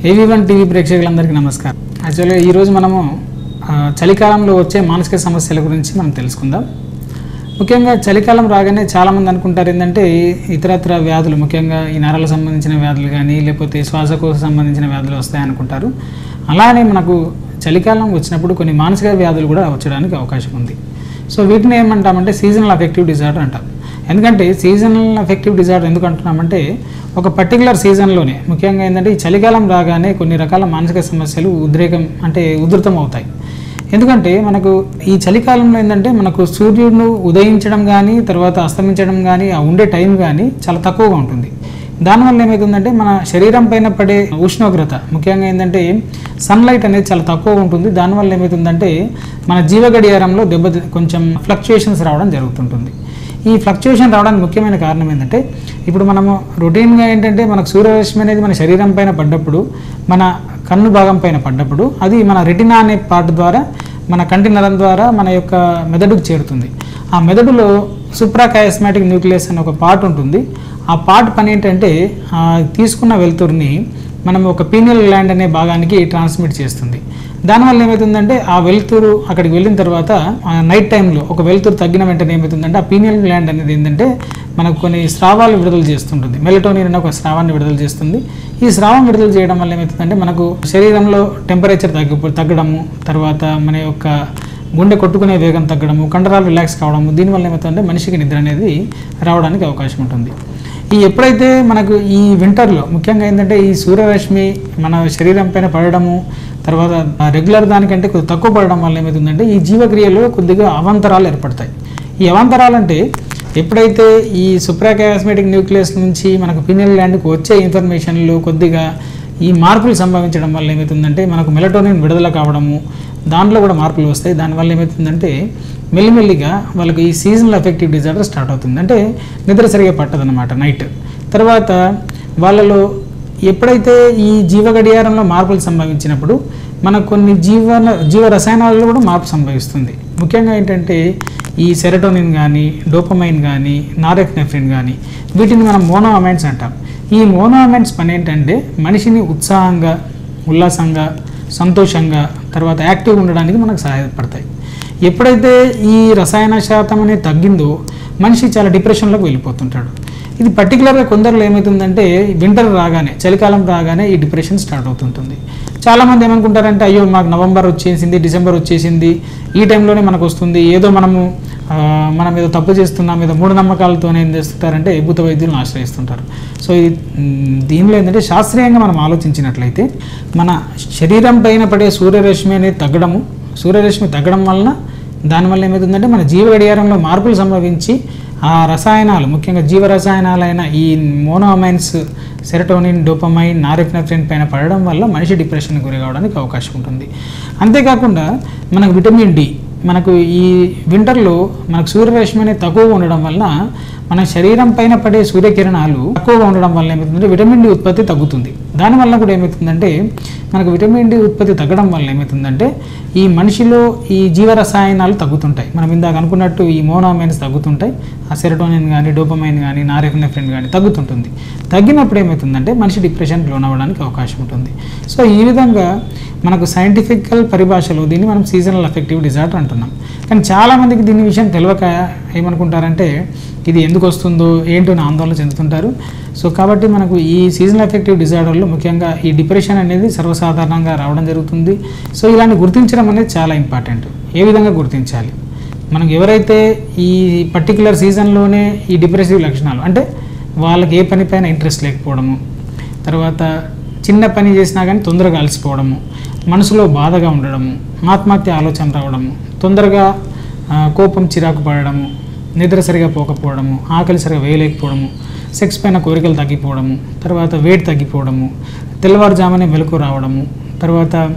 ఏవి one TV ప్రేక్షకులందరికీ నమస్కారం యాక్చువల్గా ఈరోజు మనము ఆ, చలికాలంలో వచ్చే మానసిక సమస్యల గురించి మనం తెలుసుకుందాం ముఖ్యంగా చలికాలం రాగానే చాలామంది అనుకుంటారు ఏంటంటే ఇతరత్ర వ్యాధులు ముఖ్యంగా ఈ నరాలకు సంబంధించిన వ్యాధులు కానీ లేకపోతే శ్వాసకోశ సంబంధించిన వ్యాధులు వస్తాయి అనుకుంటారు అలానే మనకు చలికాలం వచ్చినప్పుడు కొన్ని మానసిక వ్యాధులు కూడా వచ్చడానికి అవకాశం ఉంది సో వీటిని ఏమంటామంటే సీజనల్ అఫెక్టివ్ డిజార్డర్ అంటాం ఎందుకంటే సీజనల్ అఫెక్టివ్ డిజార్డర్ ఎందుకు అంటున్నామంటే ఒక పర్టికులర్ సీజన్లోనే ముఖ్యంగా ఏంటంటే ఈ చలికాలం రాగానే కొన్ని రకాల మానసిక సమస్యలు ఉద్రేకం అంటే ఉధృతం అవుతాయి ఎందుకంటే మనకు ఈ చలికాలంలో ఏంటంటే మనకు సూర్యుడు ఉదయించడం కానీ తర్వాత అస్తమించడం కానీ ఆ ఉండే టైం కానీ చాలా తక్కువగా ఉంటుంది దానివల్ల ఏమవుతుందంటే మన శరీరం పైన పడే ఉష్ణోగ్రత ముఖ్యంగా ఏంటంటే సన్లైట్ అనేది చాలా తక్కువగా ఉంటుంది దానివల్ల ఏమవుతుందంటే మన జీవ గడియారంలో దెబ్బ కొంచెం ఫ్లక్చుయేషన్స్ రావడం జరుగుతుంటుంది ఈ ఫ్లక్చుయేషన్ రావడానికి ముఖ్యమైన కారణం ఏంటంటే ఇప్పుడు మనము రొటీన్గా ఏంటంటే మనకు సూర్యరశ్మి అనేది మన శరీరం పైన పడ్డప్పుడు మన కన్ను భాగం పైన పడ్డప్పుడు అది మన రెటినా అనే పార్ట్ ద్వారా మన కంటి నరం ద్వారా మన యొక్క మెదడుకు చేరుతుంది ఆ మెదడులో సుప్రాకాయస్మాటిక్ న్యూక్లియస్ అనే ఒక పార్ట్ ఉంటుంది ఆ పార్ట్ పని ఏంటంటే ఆ తీసుకున్న వెలుతురుని మనం ఒక పీనియల్ గ్లాండ్ అనే భాగానికి ట్రాన్స్మిట్ చేస్తుంది దానివల్ల ఏమవుతుందంటే ఆ వెలుతురు అక్కడికి వెళ్ళిన తర్వాత ఆ నైట్ టైంలో ఒక వెలుతురు తగ్గిన వెంటనే ఏమవుతుందంటే ఆ పీనియల్ గ్లాండ్ అనేది ఏంటంటే మనకు కొన్ని స్రావాలు విడుదల చేస్తుంటుంది మెలటోనిన్ అనే ఒక స్రావాన్ని విడుదల చేస్తుంది ఈ స్రావం విడుదల చేయడం వల్ల ఏమవుతుందంటే మనకు శరీరంలో టెంపరేచర్ తగ్గి తగ్గడము తర్వాత మన యొక్క గుండె కొట్టుకునే వేగం తగ్గడము కండరాలు రిలాక్స్ కావడము దీనివల్ల ఏమవుతుందంటే మనిషికి నిద్ర అనేది రావడానికి అవకాశం ఉంటుంది ఈ ఎప్పుడైతే మనకు ఈ వింటర్లో ముఖ్యంగా ఏంటంటే ఈ సూర్యరశ్మి మన శరీరం పైన పడడము తర్వాత రెగ్యులర్ దానికంటే కొద్దిగా తక్కువ పడడం వల్ల ఏమవుతుందంటే ఈ జీవక్రియలో కొద్దిగా అవాంతరాలు ఏర్పడతాయి ఈ అవాంతరాలు అంటే ఎప్పుడైతే ఈ సుప్రాకాస్మెటిక్ న్యూక్లియస్ నుంచి మనకు పినియల్ ల్యాండ్కి వచ్చే ఇన్ఫర్మేషన్లు కొద్దిగా ఈ మార్పులు సంభవించడం వల్ల ఏమవుతుందంటే మనకు మెలటోనిన్ విడుదల కావడము దాంట్లో కూడా మార్పులు వస్తాయి దానివల్ల ఏమవుతుందంటే మెల్లిమెల్లిగా వాళ్ళకి ఈ సీజనల్ ఎఫెక్టివ్ డిజార్డర్ స్టార్ట్ అవుతుంది అంటే నిద్ర సరిగా పట్టదన్నమాట నైట్ తర్వాత వాళ్ళలో ఎప్పుడైతే ఈ జీవ గడియారంలో మార్పులు సంభవించినప్పుడు మనకు కొన్ని జీవన జీవ రసాయనాలలో కూడా మార్పు సంభవిస్తుంది ముఖ్యంగా ఏంటంటే ఈ సెరటోనిన్ కానీ డోపమైన్ కానీ నారెఫ్నెఫ్రిన్ కానీ వీటిని మనం మోనో అమైన్స్ అంటాం ఈ మోనో అమైన్స్ పని ఏంటంటే మనిషిని ఉత్సాహంగా ఉల్లాసంగా సంతోషంగా తర్వాత యాక్టివ్గా ఉండడానికి మనకు సహాయపడతాయి ఎప్పుడైతే ఈ రసాయన శాతం అనేది తగ్గిందో మనిషి చాలా డిప్రెషన్లోకి వెళ్ళిపోతుంటాడు ఇది పర్టికులర్గా కొందరిలో ఏమవుతుందంటే వింటర్ రాగానే చలికాలం రాగానే ఈ డిప్రెషన్ స్టార్ట్ అవుతుంటుంది చాలామంది ఏమనుకుంటారంటే అయ్యో మాకు నవంబర్ వచ్చేసింది డిసెంబర్ వచ్చేసింది ఈ టైంలోనే మనకు వస్తుంది ఏదో మనము ఆ, మనం ఏదో తప్పు చేస్తున్నాం ఏదో మూఢనమ్మకాలతోనే ఏం చేస్తుంటారంటే భూత వైద్యులను ఆశ్రయిస్తుంటారు సో ఇది మ్, దీనిలో ఏంటంటే శాస్త్రీయంగా మనం ఆలోచించినట్లయితే మన శరీరం పైన పడే సూర్యరశ్మి అనేది తగ్గడము సూర్యరశ్మి తగ్గడం వలన దానివల్ల ఏమవుతుందంటే మన జీవ గడియారంలో మార్పులు సంభవించి ఆ రసాయనాలు ముఖ్యంగా జీవ రసాయనాలైన ఈ మోనోమైన్స్ సెరటోనిన్ డోపమైన్ నారెఫ్నెఫ్రిన్ పైన పడడం వల్ల మనిషి డిప్రెషన్కి గురి కావడానికి అవకాశం ఉంటుంది అంతేకాకుండా మనకు విటమిన్ డి మనకు ఈ వింటర్లో మనకు సూర్యరశ్మి అనేది తక్కువగా ఉండడం వల్ల మన శరీరం పైన పడే సూర్యకిరణాలు తక్కువగా ఉండడం వల్ల ఏమవుతుందంటే విటమిన్ డి ఉత్పత్తి తగ్గుతుంది దానివల్ల కూడా ఏమవుతుందంటే మనకు విటమిన్ డి ఉత్పత్తి తగ్గడం వల్ల ఏమవుతుందంటే ఈ మనిషిలో ఈ జీవరసాయనాలు తగ్గుతుంటాయి మనం ఇందాక అనుకున్నట్టు ఈ మోనోమైన్స్ తగ్గుతుంటాయి ఆ సెరటోనిన్ కానీ డోపమైన్ కానీ నారెఫినెఫ్రిన్ కానీ తగ్గుతుంటుంది తగ్గినప్పుడు ఏమవుతుందంటే మనిషి డిప్రెషన్కి లోనవ్వడానికి అవకాశం ఉంటుంది సో ఈ విధంగా మనకు సైంటిఫికల్ పరిభాషలో దీన్ని మనం సీజనల్ అఫెక్టివ్ డిజార్డర్ అంటున్నాం కానీ చాలామందికి దీని విషయం తెలియక ఏమనుకుంటారంటే ఇది ఎందుకు వస్తుందో ఏంటో అని ఆందోళన చెందుతుంటారు సో కాబట్టి మనకు ఈ సీజనల్ ఎఫెక్టివ్ డిజార్డర్లో ముఖ్యంగా ఈ డిప్రెషన్ అనేది సర్వసాధారణంగా రావడం జరుగుతుంది సో ఇలాంటి గుర్తించడం అనేది చాలా ఇంపార్టెంట్ ఏ విధంగా గుర్తించాలి మనకు ఎవరైతే ఈ పర్టికులర్ సీజన్లోనే ఈ డిప్రెసివ్ లక్షణాలు అంటే వాళ్ళకి ఏ పని పైన ఇంట్రెస్ట్ లేకపోవడము తర్వాత చిన్న పని చేసినా కానీ తొందరగా అలసిపోవడము మనసులో బాధగా ఉండడము ఆత్మహత్య ఆలోచన రావడము తొందరగా ఆ, కోపం చిరాకు పడడము నిద్ర సరిగా పోకపోవడము ఆకలి సరిగా వేయలేకపోవడము సెక్స్ పైన కోరికలు తగ్గిపోవడము తర్వాత వెయిట్ తగ్గిపోవడము తెల్లవారుజామునే మెలకు రావడము తర్వాత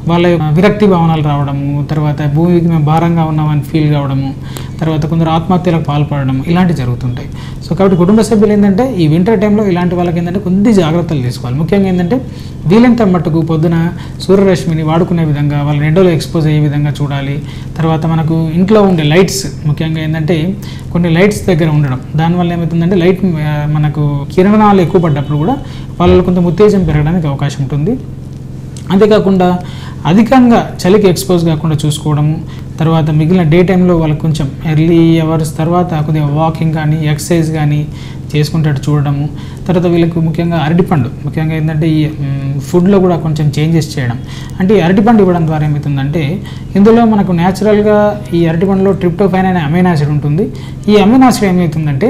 వాళ్ళ యొక్క విరక్తి భావనలు రావడము తర్వాత భూమికి మేము భారంగా ఉన్నామని ఫీల్ కావడము తర్వాత కొందరు ఆత్మహత్యలకు పాల్పడడం ఇలాంటివి జరుగుతుంటాయి సో కాబట్టి కుటుంబ సభ్యులు ఏంటంటే ఈ వింటర్ టైంలో ఇలాంటి వాళ్ళకి ఏంటంటే కొద్ది జాగ్రత్తలు తీసుకోవాలి ముఖ్యంగా ఏంటంటే వీలైనంత మట్టుకు పొద్దున సూర్యరశ్మిని వాడుకునే విధంగా వాళ్ళ ఎండలో ఎక్స్పోజ్ అయ్యే విధంగా చూడాలి తర్వాత మనకు ఇంట్లో ఉండే లైట్స్ ముఖ్యంగా ఏంటంటే కొన్ని లైట్స్ దగ్గర ఉండడం దానివల్ల ఏమవుతుందంటే లైట్ ఆ, మనకు కిరణాలు ఎక్కువ పడ్డప్పుడు కూడా వాళ్ళలో కొంత ఉత్తేజం పెరగడానికి అవకాశం ఉంటుంది అంతేకాకుండా అధికంగా చలికి ఎక్స్పోజ్ కాకుండా చూసుకోవడము తర్వాత మిగిలిన డే టైంలో వాళ్ళకి కొంచెం ఎర్లీ అవర్స్ తర్వాత కొద్దిగా వాకింగ్ కానీ ఎక్సర్సైజ్ కానీ చేసుకుంటట్టు చూడడము తర్వాత వీళ్ళకు ముఖ్యంగా అరటిపండు ముఖ్యంగా ఏంటంటే ఈ మ్, ఫుడ్లో కూడా కొంచెం చేంజెస్ చేయడం అంటే ఈ అరటిపండు ఇవ్వడం ద్వారా ఏమవుతుందంటే ఇందులో మనకు న్యాచురల్గా ఈ అరటిపండులో ట్రిప్టోఫైన్ అనే అమైన్ యాసిడ్ ఉంటుంది ఈ అమైన్ యాసిడ్ ఏమవుతుందంటే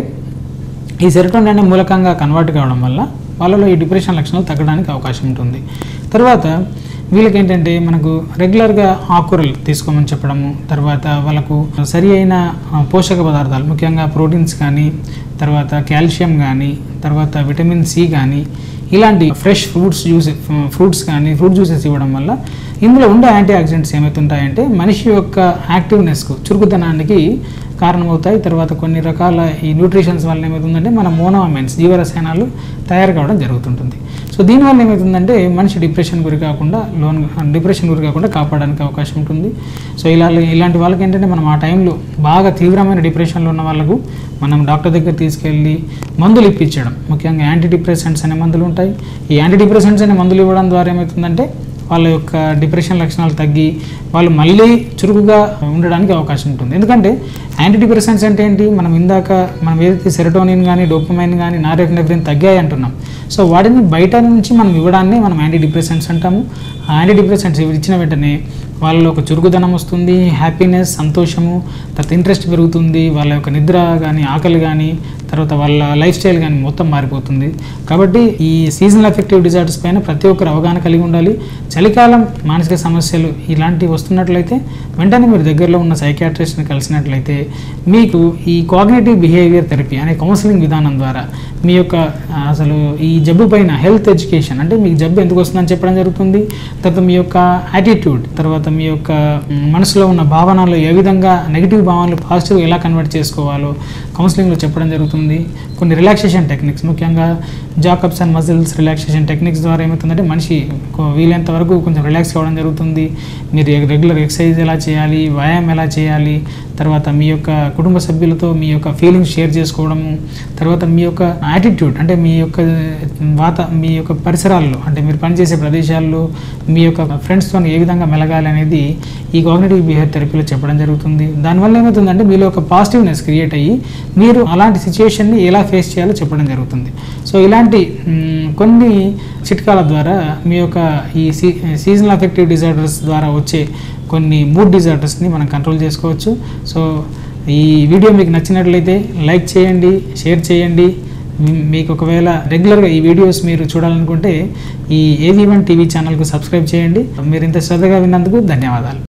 ఈ సెరటోన్ అనే మూలకంగా కన్వర్ట్ కావడం వల్ల వాళ్ళలో ఈ డిప్రెషన్ లక్షణాలు తగ్గడానికి అవకాశం ఉంటుంది తర్వాత వీళ్ళకి ఏంటంటే మనకు రెగ్యులర్గా ఆకుకూరలు తీసుకోమని చెప్పడము తర్వాత వాళ్ళకు సరి అయిన ఆ, పోషక పదార్థాలు ముఖ్యంగా ప్రోటీన్స్ కానీ తర్వాత కాల్షియం కానీ తర్వాత విటమిన్ సి కానీ ఇలాంటి ఫ్రెష్ ఫ్రూట్స్ జ్యూస్ ఫ్రూట్స్ కానీ ఫ్రూట్ జ్యూసెస్ ఇవ్వడం వల్ల ఇందులో ఉండే యాంటీ ఆక్సిడెంట్స్ ఏమవుతుంటాయంటే మనిషి యొక్క యాక్టివ్నెస్కు చురుకుతనానికి కారణమవుతాయి తర్వాత కొన్ని రకాల ఈ న్యూట్రిషన్స్ వల్ల ఏమవుతుందంటే మన మోనోఅమైన్స్ జీవరసాయనాలు తయారు కావడం జరుగుతుంటుంది సో దీనివల్ల ఏమవుతుందంటే మనిషి డిప్రెషన్ గురి కాకుండా లోన్ డిప్రెషన్ గురి కాకుండా కాపాడడానికి అవకాశం ఉంటుంది సో ఇలా ఇలాంటి వాళ్ళకి ఏంటంటే మనం ఆ టైంలో బాగా తీవ్రమైన డిప్రెషన్లో ఉన్న వాళ్ళకు మనం డాక్టర్ దగ్గర తీసుకెళ్ళి మందులు ఇప్పించడం ముఖ్యంగా యాంటీ డిప్రెసెంట్స్ అనే మందులు ఉంటాయి ఈ యాంటీ డిప్రెసెంట్స్ అనే మందులు ఇవ్వడం ద్వారా ఏమవుతుందంటే వాళ్ళ యొక్క డిప్రెషన్ లక్షణాలు తగ్గి వాళ్ళు మళ్ళీ చురుకుగా ఉండడానికి అవకాశం ఉంటుంది ఎందుకంటే యాంటీ డిప్రెసెంట్స్ అంటే ఏంటి మనం ఇందాక మనం ఏదైతే సెరటోనిన్ కానీ డోపమైన్ కానీ నారెఫ్నెఫ్రిన్ తగ్గాయి అంటున్నాం సో వాటిని బయట నుంచి మనం ఇవ్వడాన్ని మనం యాంటీ డిప్రెసెంట్స్ అంటాము ఆ యాంటీ డిప్రెసెంట్స్ ఇచ్చిన వెంటనే వాళ్ళలో ఒక చురుకుదనం వస్తుంది హ్యాపీనెస్ సంతోషము తర్వాత ఇంట్రెస్ట్ పెరుగుతుంది వాళ్ళ యొక్క నిద్ర కానీ ఆకలి కానీ తర్వాత వాళ్ళ లైఫ్ స్టైల్ కానీ మొత్తం మారిపోతుంది కాబట్టి ఈ సీజనల్ ఎఫెక్టివ్ డిజార్డర్స్ పైన ప్రతి ఒక్కరు అవగాహన కలిగి ఉండాలి చలికాలం మానసిక సమస్యలు ఇలాంటివి వస్తున్నట్లయితే వెంటనే మీరు దగ్గరలో ఉన్న సైకాట్రిస్ట్ని కలిసినట్లయితే మీకు ఈ కాగ్నేటివ్ బిహేవియర్ థెరపీ అనే కౌన్సిలింగ్ విధానం ద్వారా మీ యొక్క ఆ, అసలు ఈ జబ్బు పైన హెల్త్ ఎడ్యుకేషన్ అంటే మీకు జబ్బు ఎందుకు వస్తుందని చెప్పడం జరుగుతుంది తర్వాత మీ యొక్క యాటిట్యూడ్ తర్వాత మీ యొక్క మ్, మనసులో ఉన్న భావనలు ఏ విధంగా నెగిటివ్ భావనలు పాజిటివ్ ఎలా కన్వర్ట్ చేసుకోవాలో కౌన్సిలింగ్లో చెప్పడం జరుగుతుంది కొన్ని రిలాక్సేషన్ టెక్నిక్స్ ముఖ్యంగా Jacobs and muscles relaxation techniques ద్వారా ఏమవుతుందంటే మనిషి కొ- వీలైనంత వరకు కొంచెం రిలాక్స్ కావడం జరుగుతుంది మీరు రెగ్యులర్ ఎక్సర్సైజ్ ఎలా చేయాలి వ్యాయామం ఎలా చేయాలి తర్వాత మీ యొక్క కుటుంబ సభ్యులతో మీ యొక్క ఫీలింగ్స్ షేర్ చేసుకోవడము తర్వాత మీ యొక్క యాటిట్యూడ్ అంటే మీ యొక్క వాత మీ యొక్క పరిసరాల్లో అంటే మీరు పనిచేసే ప్రదేశాల్లో మీ యొక్క ఫ్రెండ్స్తో ఏ విధంగా మెలగాలి అనేది ఈ కాగ్నేటివ్ బిహేవియర్ థెరపీలో చెప్పడం జరుగుతుంది దానివల్ల ఏమవుతుందంటే మీలో ఒక పాజిటివ్నెస్ క్రియేట్ అయ్యి మీరు అలాంటి సిచ్యుయేషన్ని ఎలా ఫేస్ చేయాలో చెప్పడం జరుగుతుంది సో ఇలాంటి మ్, కొన్ని చిట్కాల ద్వారా మీ యొక్క ఈ సీ సీజనల్ అఫెక్టివ్ డిజార్డర్స్ ద్వారా వచ్చే కొన్ని మూడ్ డిజార్డర్స్ని మనం కంట్రోల్ చేసుకోవచ్చు సో ఈ వీడియో మీకు నచ్చినట్లయితే లైక్ చేయండి షేర్ చేయండి మీ- మీకు ఒకవేళ రెగ్యులర్గా ఈ వీడియోస్ మీరు చూడాలనుకుంటే ఈ ఏవి వన్ టీవీ ఛానల్కు సబ్స్క్రైబ్ చేయండి మీరు ఇంత శ్రద్ధగా విన్నందుకు ధన్యవాదాలు